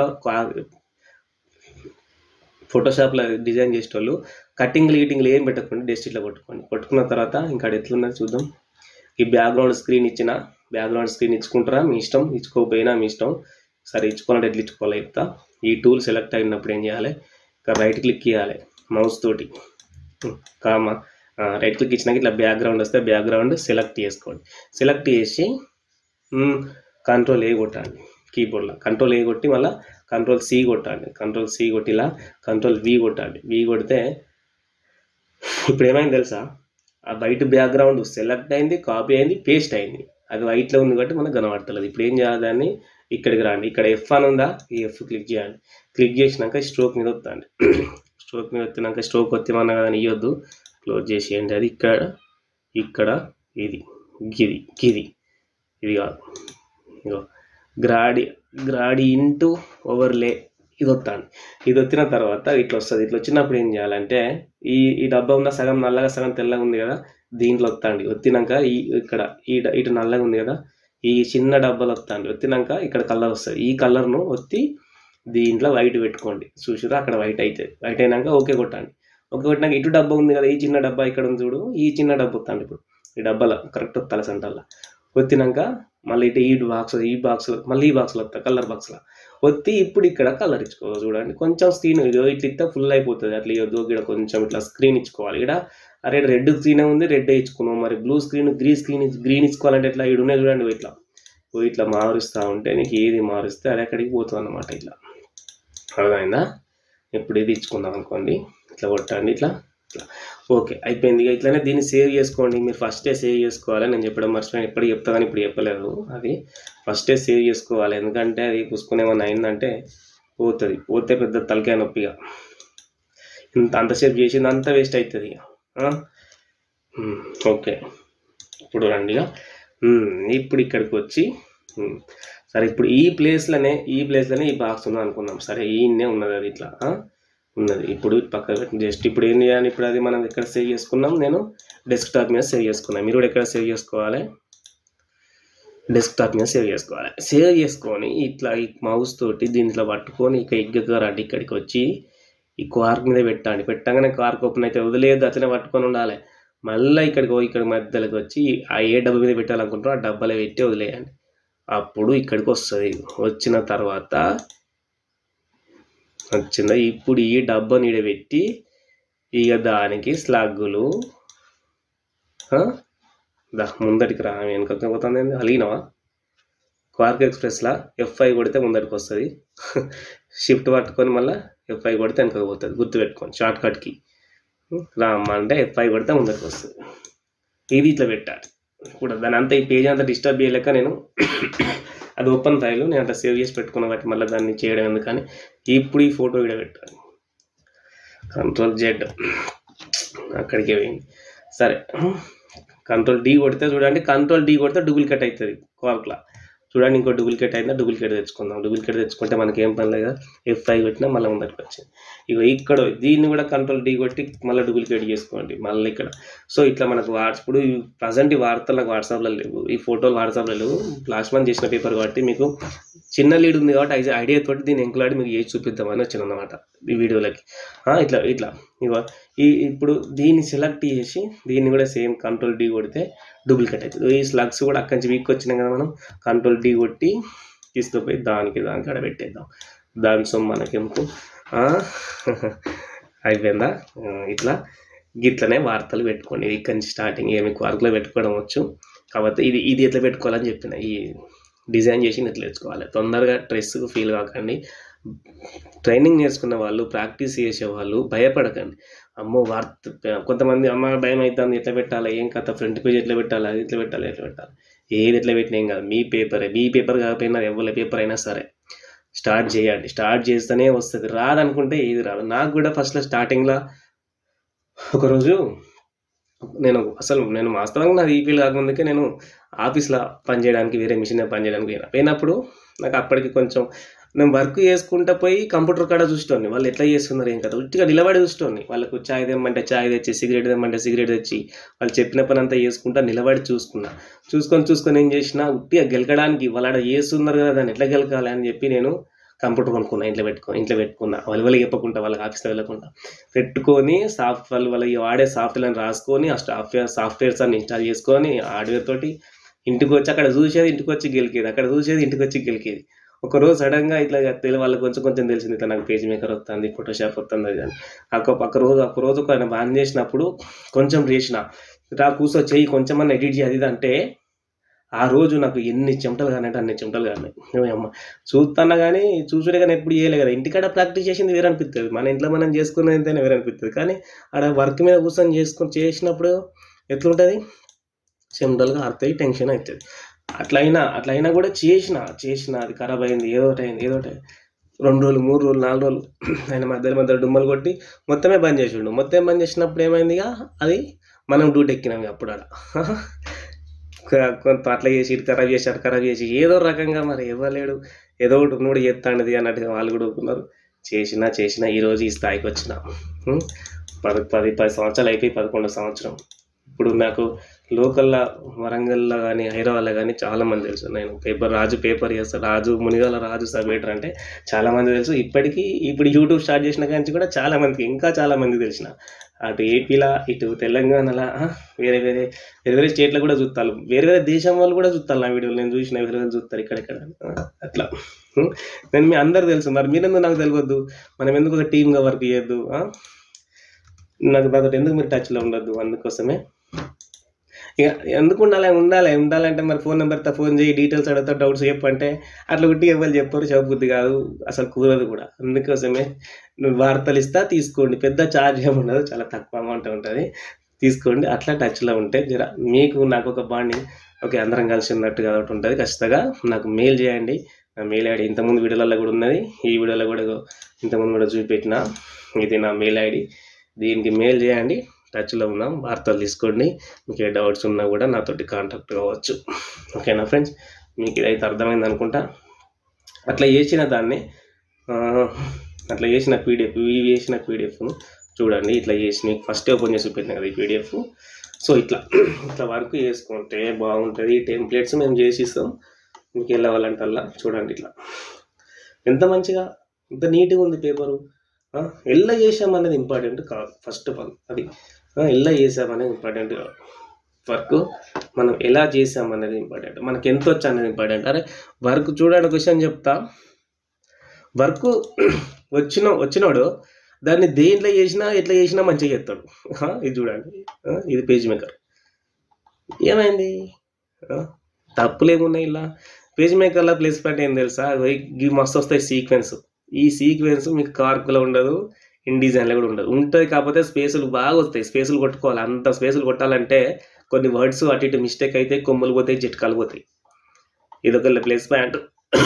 Speaker 1: ఫోటోషాప్లో డిజైన్ చేసేటోళ్ళు కటింగ్లు గిటింగ్లు ఏం పెట్టకండి జస్ట్ ఇట్లా కొట్టుకోండి కొట్టుకున్న తర్వాత ఇంకా అది ఎట్లున్నది చూద్దాం ఈ బ్యాక్గ్రౌండ్ స్క్రీన్ ఇచ్చిన బ్యాక్గ్రౌండ్ స్క్రీన్ ఇచ్చుకుంటారా మీ ఇష్టం ఇచ్చుకోకపోయినా మీ ఇష్టం సరే ఇచ్చుకోవాలంటే ఎట్లా ఇచ్చుకోవాలి చెప్తా ఈ టూల్ సెలెక్ట్ అయినప్పుడు ఏం చేయాలి ఇంకా రైట్ క్లిక్ చేయాలి మౌస్ తోటి కామా రైట్ క్లిక్ ఇచ్చినాక ఇట్లా బ్యాక్గ్రౌండ్ వస్తే బ్యాక్గ్రౌండ్ సెలెక్ట్ చేసుకోండి సెలెక్ట్ చేసి కంట్రోల్ ఏ కొట్టండి కీబోర్డ్లో కంట్రోల్ ఏ కొట్టి మళ్ళీ కంట్రోల్ సి కొట్టండి కంట్రోల్ సి కొట్టిలా కంట్రోల్ వి కొట్టండి వి కొడితే ఇప్పుడు ఏమైంది తెలుసా ఆ వైట్ బ్యాక్గ్రౌండ్ సెలెక్ట్ అయింది కాపీ అయింది పేస్ట్ అయింది అది వైట్లో ఉంది కాబట్టి మనకు కనబడతలేదు ఇప్పుడు ఏం చేయాలి దాన్ని ఇక్కడికి రండి ఇక్కడ ఎఫ్ అని ఉందా ఈ ఎఫ్ క్లిక్ చేయండి క్లిక్ చేసినాక స్ట్రోక్ మీద వస్తుంది స్ట్రోక్ మీద వచ్చినాక స్ట్రోక్ వచ్చేమన్నా కానీ ఇవ్వద్దు క్లోజ్ చేసేయండి అది ఇక్కడ ఇక్కడ ఇది గిది గిది ఇది కాదు ఇగో గ్రాడి గ్రాడి ఇంటూ ఓవర్లే ఇది వస్తాను ఇది వచ్చిన తర్వాత ఇట్లా వస్తుంది ఇట్లా వచ్చినప్పుడు ఏం చేయాలంటే ఈ ఈ డబ్బా ఉన్న సగం నల్లగా సగం తెల్లగా ఉంది కదా దీంట్లో వస్తాండి వచ్చినాక ఈ ఇక్కడ ఈ డ- ఇటు నల్లగా ఉంది కదా ఈ చిన్న డబ్బాలు వస్తాండి వచ్చినాక ఇక్కడ కలర్ వస్తుంది ఈ కలర్ను ఒత్తి దీంట్లో వైట్ పెట్టుకోండి చూసిరా అక్కడ వైట్ అవుతుంది వైట్ అయినాక ఓకే కొట్టండి ఓకే కొట్టినాక ఇటు డబ్బా ఉంది కదా ఈ చిన్న డబ్బా ఇక్కడ ఉంది చూడు ఈ చిన్న డబ్బా వస్తాండి ఇప్పుడు ఈ డబ్బాలో కరెక్ట్ తల సెంటర్లో వచ్చినాక మళ్ళీ ఇటు ఈ బాక్స్ ఈ బాక్స్లో మళ్ళీ ఈ బాక్స్లో వస్తా కలర్ బాక్స్లో ఒత్తి ఇప్పుడు ఇక్కడ కలర్ ఇచ్చుకోవాలి చూడండి కొంచెం స్క్రీన్ ఇదో ఇట్లా ఇస్తే ఫుల్ అయిపోతుంది అట్లా ఇవ్వద్దు ఇక్కడ కొంచెం ఇట్లా స్క్రీన్ ఇచ్చుకోవాలి ఇక్కడ అరే రెడ్ స్క్రీన్ ఉంది రెడ్ ఇచ్చుకున్నాం మరి blue screen green screen green ఇచ్చుకోవాలంటే ఎట్లా ఇక్కడ ఉన్నాయి చూడండి ఇట్లా ఓ ఇట్లా మారుస్తూ ఉంటే నీకు ఏది మారుస్తే అది అక్కడికి పోతుంది అనమాట ఇట్లా అర్థమైందా ఇప్పుడు ఇది ఇచ్చుకుందాం అనుకోండి ఇట్లా కొట్టండి ఇట్లా ఇట్లా ఓకే అయిపోయింది ఇక ఇట్లానే దీన్ని సేవ్ చేసుకోండి మీరు ఫస్టే సేవ్ చేసుకోవాలి నేను చెప్పడం మర్చిపోయాను ఎప్పుడు చెప్తా కానీ ఇప్పుడు చెప్పలేదు అది ఫస్టే సేవ్ చేసుకోవాలి ఎందుకంటే అది పుసుకుని ఏమన్నా అయిందంటే పోతుంది పోతే పెద్ద తలకాయ నొప్పిగా ఇంత అంతసేపు చేసింది అంతా వేస్ట్ అవుతుంది ఇక ఆ? ఉమ్, ఓకే ఇప్పుడు రండి ఇక. ఉమ్, ఇప్పుడు ఇక్కడికి వచ్చి ఉమ్, సరే ఇప్పుడు ఈ ప్లేస్లోనే ఈ ప్లేస్లోనే ఈ బాక్స్ ఉంది అనుకుందాం సరే ఈయన్నే ఉన్నది అది ఇట్లా ఆ? ఉన్నది ఇప్పుడు పక్కన పెట్టి జస్ట్ ఇప్పుడు ఏం చేయాలి ఇప్పుడు అది మనం ఎక్కడ సేవ్ చేసుకున్నాం నేను డెస్క్టాప్ మీద సేవ్ చేసుకున్నాం మీరు కూడా ఎక్కడ సేవ్ చేసుకోవాలి డెస్క్టాప్ మీద సేవ్ చేసుకోవాలి సేవ్ చేసుకొని ఇట్లా ఈ మౌస్ తోటి దీంట్లో పట్టుకొని ఇక ఎగ్గగా రండి ఇక్కడికి వచ్చి ఈ కార్క్ మీద పెట్టండి పెట్టగానే కార్క్ ఓపెన్ అయితే వదిలేదు అట్లనే పట్టుకొని ఉండాలి మళ్ళీ ఇక్కడికి పోయి ఇక్కడ మధ్యలోకి వచ్చి ఆ ఏ డబ్బా మీద పెట్టాలనుకుంటారో ఆ డబ్బాలో పెట్టి వదిలేయండి అప్పుడు ఇక్కడికి వస్తుంది వచ్చిన తర్వాత వచ్చిందా ఇప్పుడు ఈ డబ్బా నీడ పెట్టి ఇక దానికి స్లగ్గులు ఆ? దా ముందటికి రా వెనకకి పోతుంది ఏంది? అలిగినవా క్వార్క్ ఎక్స్ప్రెస్లా ఎఫ్ఐ కొడితే ముందటికి వస్తుంది షిఫ్ట్ పట్టుకొని మళ్ళీ ఎఫ్ఐ కొడితే వెనకకి పోతుంది గుర్తుపెట్టుకోండి షార్ట్ కట్కి రామ్మ అంటే ఎఫ్ఐ కొడితే ముందరికి వస్తుంది ఇది ఇట్లా పెట్టాలి ఇప్పుడు దాని అంతా ఈ పేజ్ అంతా డిస్టర్బ్ చేయలేక నేను అది ఓపెన్ ఫైల్ నేను అట్లా సేవ్ చేసి పెట్టుకున్న వాటి మళ్ళీ దాన్ని చేయడం ఎందుకని ఇప్పుడు ఈ ఫోటో వీడియో పెట్టాను కంట్రోల్ జెడ్ అక్కడికి పోయింది సరే కంట్రోల్ డి కొడితే చూడండి కంట్రోల్ డి కొడితే డూప్లికేట్ అవుతుంది కార్క్లా చూడండి ఇంకో డూప్లికేట్ అయిందా డూప్లికేట్ తెచ్చుకుందాం డూప్లికేట్ తెచ్చుకుంటే మనకి ఏం పని లేదు ఎఫ్ ఫైవ్ పెట్టినా మళ్ళీ ముందరికి వచ్చింది ఇక ఇక్కడ దీన్ని కూడా కంట్రోల్ డి కొట్టి మళ్ళీ డూప్లికేట్ చేసుకోండి మళ్ళీ ఇక్కడ సో ఇట్లా మనకు వాట్స్ ఇప్పుడు ప్రజెంట్ ఈ వార్తలు నాకు వాట్సాప్లో లేవు ఈ ఫోటోలు వాట్సాప్లో లేవు లాస్ట్ మంత్ చేసిన పేపర్ కాబట్టి మీకు చిన్న లీడ్ ఉంది కాబట్టి ఐ- ఐడియా తోటి దీన్ని ఎంకులాడి మీకు చేసి చూపిద్దామని వచ్చింది అనమాట ఈ వీడియోలకి ఆ, ఇట్లా ఇట్లా ఇగో ఈ ఇప్పుడు దీన్ని సెలెక్ట్ చేసి దీన్ని కూడా సేమ్ కంట్రోల్ డి కొడితే డూప్లికేట్ అవుతుంది ఈ స్లగ్స్ కూడా అక్కడి నుంచి వీక్ వచ్చినాం కదా మనం కంట్రోల్ డి కొట్టి తీసుకుపోయి దానికి దానికి ఆడ పెట్టేద్దాం దాని సొమ్ము మనకెందుకు ఆ, అయిపోయిందా ఆ, ఇట్లా గిట్లనే వార్తలు పెట్టుకోండి ఇక్కడి నుంచి స్టార్టింగ్ ఏ మీకు వర్క్లో పెట్టుకోవడం వచ్చు కాబట్టి ఇది ఇది ఎట్లా పెట్టుకోవాలని చెప్పిన ఈ డిజైన్ చేసి ఇట్లా తెచ్చుకోవాలి తొందరగా స్ట్రెస్కి ఫీల్ కాకండి ట్రైనింగ్ నేర్చుకున్న వాళ్ళు ప్రాక్టీస్ చేసే వాళ్ళు భయపడకండి అమ్మో వార్త కొంతమంది అమ్మ భయం అవుతుంది ఎట్లా పెట్టాలి ఏం కథ ఫ్రంట్ పేజ్ ఎట్లా పెట్టాలి అది ఎట్లా పెట్టాలి ఎట్లా పెట్టాలి ఏది ఎట్లా పెట్టినా ఏం కాదు మీ పేపరే మీ పేపర్ కాకపోయినా ఎవరి పేపర్ అయినా సరే స్టార్ట్ చేయండి స్టార్ట్ చేస్తేనే వస్తుంది రాదనుకుంటే ఏది రాదు నాకు కూడా ఫస్ట్లో స్టార్టింగ్లో ఒకరోజు నేను అసలు నేను వాస్తవంగా నాది ఈపీలు కాకముందుకే నేను ఆఫీస్లో పనిచేయడానికి వేరే మిషన్ పనిచేయడానికి పోయినా పోయినప్పుడు నాకు అప్పటికి కొంచెం నేను వర్క్ చేసుకుంటా పోయి కంప్యూటర్ కాడ చూస్తోంది వాళ్ళు ఎట్లా చేస్తున్నారు ఏం కదా ఉట్టిగా నిలబడి చూస్తోంది వాళ్ళకు చాయ్ తెమ్మంటే చాయ్ తెచ్చి సిగరెట్ తెమ్మంటే సిగరెట్ తెచ్చి వాళ్ళు చెప్పిన పని అంతా చేసుకుంటా నిలబడి చూసుకున్నా చూసుకొని చూసుకొని ఏం చేసిన ఉట్టిగా గెలకడానికి వాళ్ళు ఆడ చేస్తున్నారు కదా దాన్ని ఎట్లా గెలకాలి అని చెప్పి నేను కంప్యూటర్ కొనుక్కున్నా ఇంట్లో పెట్టుకో ఇంట్లో పెట్టుకున్నా వాళ్ళ వాళ్ళకి చెప్పకుండా వాళ్ళకి ఆఫీస్లో వెళ్ళకుండా పెట్టుకొని సాఫ్ట్ వాళ్ళు వాళ్ళకి వాడే సాఫ్ట్వేర్ని రాసుకొని ఆ సాఫ్ట్వేర్ సాఫ్ట్వేర్స్ అన్ని ఇన్స్టాల్ చేసుకొని హార్డ్వేర్ తోటి ఇంటికి వచ్చి అక్కడ చూసేది ఇంటికి వచ్చి గెలికేది అక్కడ చూసేది ఇంటికి వచ్చి గెలికేది ఒక రోజు సడన్గా ఇట్లా తెలియ వాళ్ళకి కొంచెం కొంచెం తెలిసింది ఇట్లా నాకు పేజ్ మేకర్ వస్తుంది ఫోటోషాప్ వస్తుంది అది అని ఒక ఒక రోజు ఒక రోజు ఒక ఆయన బాన్ చేసినప్పుడు కొంచెం చేసిన రా కూర్చో చెయ్యి కొంచెం అన్న ఎడిట్ చేయాలి ఇది అంటే ఆ రోజు నాకు ఎన్ని చెమటలు కానీ అంటే అన్ని చెమటలు కానీ అమ్మ చూస్తున్నా కానీ చూసుడే కానీ ఎప్పుడు చేయలే కదా ఇంటికాడ ప్రాక్టీస్ చేసింది వేరే అనిపిస్తుంది మన ఇంట్లో మనం చేసుకున్నది ఎంతైనా వేరే అనిపిస్తుంది కానీ ఆడ వర్క్ మీద కూర్చొని చేసుకొని చేసినప్పుడు ఎట్లుంటుంది చెమటలుగా ఆరుతాయి టెన్షన్ అవుతుంది అట్లయినా అట్లయినా కూడా చేసిన చేసిన అది ఖరాబ్ అయింది ఏదో ఒకటి అయింది ఏదో ఒకటి అయింది. రెండు రోజులు మూడు రోజులు నాలుగు రోజులు ఆయన మధ్యలో మధ్యలో డుమ్మలు కొట్టి మొత్తమే బంద్ చేసిండు మొత్తం బంద్ చేసినప్పుడు ఏమైందిగా అది మనం డ్యూటీ ఎక్కినాం ఇక అప్పుడు ఆడ కొ- కొంత అట్లా చేసి ఇటు ఖరాబ్ చేసి అటు ఖరాబ్ చేసి ఏదో రకంగా మరి ఇవ్వలేడు ఏదో ఒకటి ఉన్నోడు చేస్తాండది అన్నట్టుగా వాళ్ళు కూడా ఒప్పుకున్నారు చేసినా చేసినా ఈ రోజు ఈ స్థాయికి వచ్చిన ఉం? పది పది పది సంవత్సరాలు అయిపోయి పదకొండు సంవత్సరం ఇప్పుడు నాకు లోకల్లో వరంగల్లో కానీ హైదరాబాద్లో కానీ చాలా మంది తెలుసు నేను పేపర్ రాజు పేపర్ చేస్తాను రాజు మునిగాల రాజు సబేటర్ అంటే చాలా మంది తెలుసు ఇప్పటికీ ఇప్పుడు యూట్యూబ్ స్టార్ట్ చేసిన కానీ కూడా చాలా మందికి ఇంకా చాలా మంది తెలిసిన అటు ఏపీలా ఇటు తెలంగాణలా ఆ, వేరే వేరే వేరే వేరే స్టేట్లో కూడా చూస్తారు వేరే వేరే దేశం వాళ్ళు కూడా చూస్తారు నా వీడియోలు నేను చూసిన వేరే వేరే చూస్తారు ఇక్కడెక్కడ ఆ, అట్లా ఉం? నేను మీ అందరు తెలుసు మరి మీరెందుకు నాకు తెలియద్దు మనం ఎందుకు ఒక టీమ్గా వర్క్ చేయొద్దు ఆ? నాకు దాంతో ఎందుకు మీరు టచ్లో ఉండొద్దు అందుకోసమే ఇక ఎందుకు ఉండాలి ఉండాలి ఉండాలంటే మరి ఫోన్ నెంబర్తో ఫోన్ చేయి డీటెయిల్స్ అడుగుతా డౌట్స్ చెప్పంటే అట్లా ఉట్టి ఎవరు చెప్పరు చెప్పబుద్ధి కాదు అసలు కుదరదు కూడా అందుకోసమే నువ్వు వార్తలు ఇస్తా తీసుకోండి పెద్ద ఛార్జ్ ఏమి ఉండదు చాలా తక్కువ అమౌంట్ ఉంటుంది తీసుకోండి అట్లా టచ్లో ఉంటే జర మీకు నాకు ఒక బాండింగ్ ఓకే అందరం కలిసి ఉన్నట్టుగా ఒకటి ఉంటుంది ఖచ్చితంగా నాకు మెయిల్ చేయండి నా మెయిల్ ఐడి ఇంతకుముందు వీడియోలలో కూడా ఉన్నది ఈ వీడియోలో కూడా ఇగో ఇంతకుముందు కూడా చూపెట్టిన ఇది నా మెయిల్ ఐడి దీనికి మెయిల్ చేయండి టచ్లో ఉన్నాం వార్తలు తీసుకోండి మీకు ఏ డౌట్స్ ఉన్నా కూడా నాతోటి కాంటాక్ట్ కావచ్చు ఓకేనా ఫ్రెండ్స్ మీకు ఇదైతే అర్థమైంది అనుకుంటా అట్లా చేసిన దాన్ని ఆ, అట్లా చేసిన పీడిఎఫ్ ఇవి చేసిన పీడిఎఫ్ను చూడండి ఇట్లా చేసి మీకు ఫస్ట్ ఓపెన్ చేసి పెట్టిన కదా ఈ పీడిఎఫ్ సో ఇట్లా ఇట్లా వర్క్ చేసుకుంటే బాగుంటుంది ఈ టెంప్లెట్స్ మేము చేసి ఇస్తాం మీకు వెళ్ళవాలంటల్లా చూడండి ఇట్లా ఎంత మంచిగా ఎంత నీట్గా ఉంది పేపరు ఎల్ల చేసామనేది ఇంపార్టెంట్ కాదు ఫస్ట్ ఆఫ్ ఆల్ అది ఆ, ఎలా చేసామనేది ఇంపార్టెంట్ కాదు వర్క్ మనం ఎలా చేసామనేది ఇంపార్టెంట్ మనకి ఎంత వచ్చి అనేది ఇంపార్టెంట్ అరే వర్క్ చూడండి ఒక విషయం చెప్తా వర్క్ వచ్చిన వచ్చినోడు దాన్ని దేంట్లో చేసినా ఎట్లా చేసినా మంచిగా చేస్తాడు ఆ, ఇది చూడండి ఆ, ఇది పేజ్ మేకర్ ఏమైంది ఆ, తప్పులేమున్నాయి ఇలా పేజ్ మేకర్లో ప్లేస్ పాయింట్ ఏం తెలుసా ఇవి మస్తు వస్తాయి సీక్వెన్స్ ఈ సీక్వెన్స్ మీకు కార్కులో ఉండదు ఇన్ డిజైన్లో కూడా ఉండదు ఉంటుంది కాకపోతే స్పేసులు బాగా వస్తాయి స్పేసులు కొట్టుకోవాలి అంత స్పేసులు కొట్టాలంటే కొన్ని వర్డ్స్ అటు ఇటు మిస్టేక్ అయితే కొమ్ములు పోతాయి జట్కాలు పోతాయి ఇది ఒక ప్లేస్ పాయింట్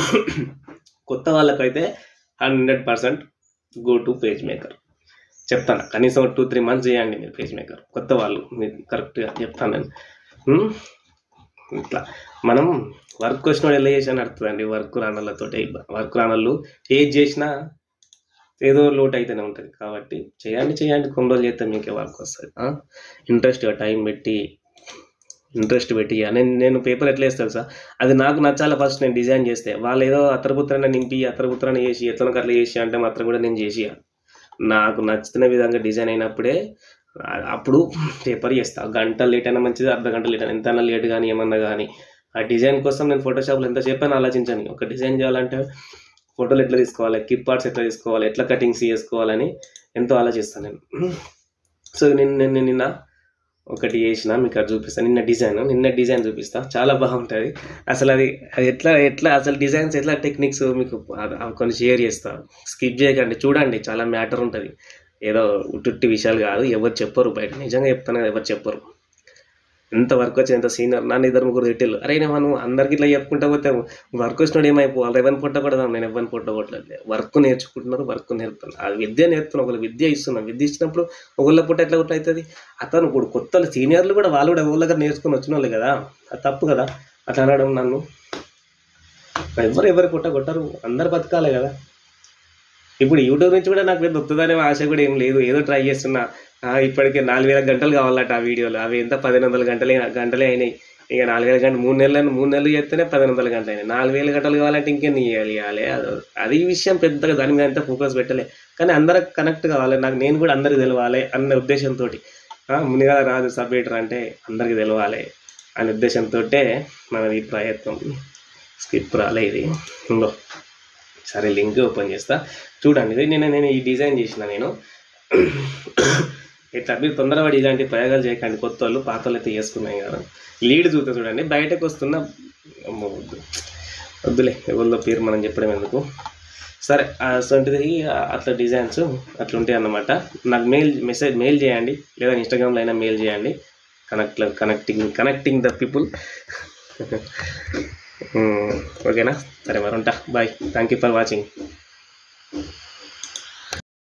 Speaker 1: కొత్త వాళ్ళకైతే hundred percent go to page maker చెప్తాను కనీసం టూ త్రీ మంత్స్ చేయండి మీరు పేజ్ మేకర్ కొత్త వాళ్ళు మీరు కరెక్ట్గా చెప్తాను నేను ఉమ్, ఇట్లా మనం వర్క్ వచ్చిన వాడు ఎలా చేసినా నడుతుందండి వర్క్ రానళ్ళతో వర్క్ రానళ్ళు ఏది చేసినా ఏదో లోటు అయితేనే ఉంటుంది కాబట్టి చేయండి చేయండి కొన్ని రోజులు చేస్తే మీకే వర్క్ వస్తుంది ఇంట్రెస్ట్గా టైం పెట్టి ఇంట్రెస్ట్ పెట్టి నేను నేను పేపర్ ఎట్లా వేస్తాను సార్ అది నాకు నచ్చాలి ఫస్ట్ నేను డిజైన్ చేస్తే వాళ్ళు ఏదో అత్తరపుత్రాన్ని నింపి అత్తరపుత్రాన్ని చేసి ఎట్లనో అట్లా చేసి అంటే మాత్రం కూడా నేను చేసి నాకు నచ్చిన విధంగా డిజైన్ అయినప్పుడే ఆ- అప్పుడు పేపర్ చేస్తా గంట లేట్ అయినా మంచిది అర్ధ గంట లేట్ అయినా ఎంత లేట్ కానీ ఏమన్నా కానీ ఆ డిజైన్ కోసం నేను ఫోటోషాప్లో ఎంతసేపు అయినా ఆలోచించాను ఒక డిజైన్ చేయాలంటే ఫోటోలు ఎట్లా తీసుకోవాలి కిప్ పార్ట్స్ ఎట్లా తీసుకోవాలి ఎట్లా కటింగ్స్ చేసుకోవాలని ఎంతో ఆలోచిస్తాను నేను సో నిన్న నిన్న నిన్న ఒకటి చేసిన మీకు అది చూపిస్తాను నిన్న డిజైన్ నిన్న డిజైన్ చూపిస్తా చాలా బాగుంటుంది అసలు అది అది ఎట్లా ఎట్లా అసలు డిజైన్స్ ఎట్లా టెక్నిక్స్ మీకు ఆ- ఆ కొన్ని షేర్ చేస్తా స్కిప్ చేయకండి చూడండి చాలా మ్యాటర్ ఉంటుంది ఏదో ఉట్టుట్టి విషయాలు కాదు ఎవరు చెప్పరు బయట నిజంగా చెప్తాను కదా ఎవరు చెప్పరు ఎంత వర్క్ వచ్చి ఎంత సీనియర్ నన్ను ఇద్దరు ముగ్గురు తిట్టిల్లు అరే నేను మనం అందరికి ఇట్లా చెప్పుకుంటా పోతే వర్క్ వచ్చినాడు ఏమైపోవాలి ఎవరిని పుట్టకూడదు నేను ఎవరిని పుట్టకూడదు వర్క్ నేర్చుకుంటున్నారు వర్క్ నేర్పుతున్నారు ఆ విద్య నేర్పుతున్నా ఒకళ్ళు విద్య ఇస్తున్నాం విద్య ఇచ్చినప్పుడు ఒకళ్ళ పుట్ట ఎట్లా పుట్ట అవుతుంది అతను ఇప్పుడు కొత్త సీనియర్లు కూడా వాళ్ళు కూడా ఎవరి దగ్గర నేర్చుకుని వచ్చిన వాళ్ళు కదా అది తప్పు కదా అట్లా అనడం నన్ను ఎవరు ఎవరు పుట్ట కొట్టరు అందరు బతకాలి కదా ఇప్పుడు యూట్యూబ్ నుంచి కూడా నాకు పెద్ద వస్తుందనే ఆశ కూడా ఏం లేదు ఏదో ట్రై చేస్తున్నా ఆ, ఇప్పటికే నాలుగు వేల గంటలు కావాలట ఆ వీడియోలు అవి ఎంత పదిహేను వందల గంటలే గంటలే అయినాయి ఇక నాలుగు వేల గంటలు మూడు నెలలు మూడు నెలలు చేస్తేనే పదిహేను వందల గంటలు అయినాయి నాలుగు వేల గంటలు కావాలంటే ఇంకెన్ని ఇవ్వాలి ఇవ్వాలి అది అది ఈ విషయం పెద్దగా దాని మీద అంతా ఫోకస్ పెట్టలే కానీ అందరికి కనెక్ట్ కావాలి నాకు నేను కూడా అందరికి తెలవాలి అన్న ఉద్దేశంతో మునిగా రాదు సబ్మిటర్ అంటే అందరికి తెలవాలి అనే ఉద్దేశంతో మనది ఈ ప్రయత్నం స్కిప్ రాలే ఇది ఇంకో సరే లింక్ ఓపెన్ చేస్తా చూడండి ఇది నేను నేను ఈ డిజైన్ చేసిన నేను ఇట్లా మీరు తొందరపడి ఇలాంటి ప్రయోగాలు చేయకండి కొత్త వాళ్ళు పాత వాళ్ళు అయితే చేసుకున్నాయి కదా లీడ్ చూస్తే చూడండి బయటకు వస్తున్న అమ్మో వద్దు వద్దులే ఎవరిలో పేరు మనం చెప్పడం ఎందుకు సరే అటువంటిది అట్లా డిజైన్స్ అట్లా ఉంటాయి అన్నమాట నాకు మెయిల్ మెసేజ్ మెయిల్ చేయండి లేదా ఇన్స్టాగ్రామ్లో అయినా మెయిల్ చేయండి connect connecting connecting the people ఓకేనా సరే మరి ఉంటా bye thank you for watching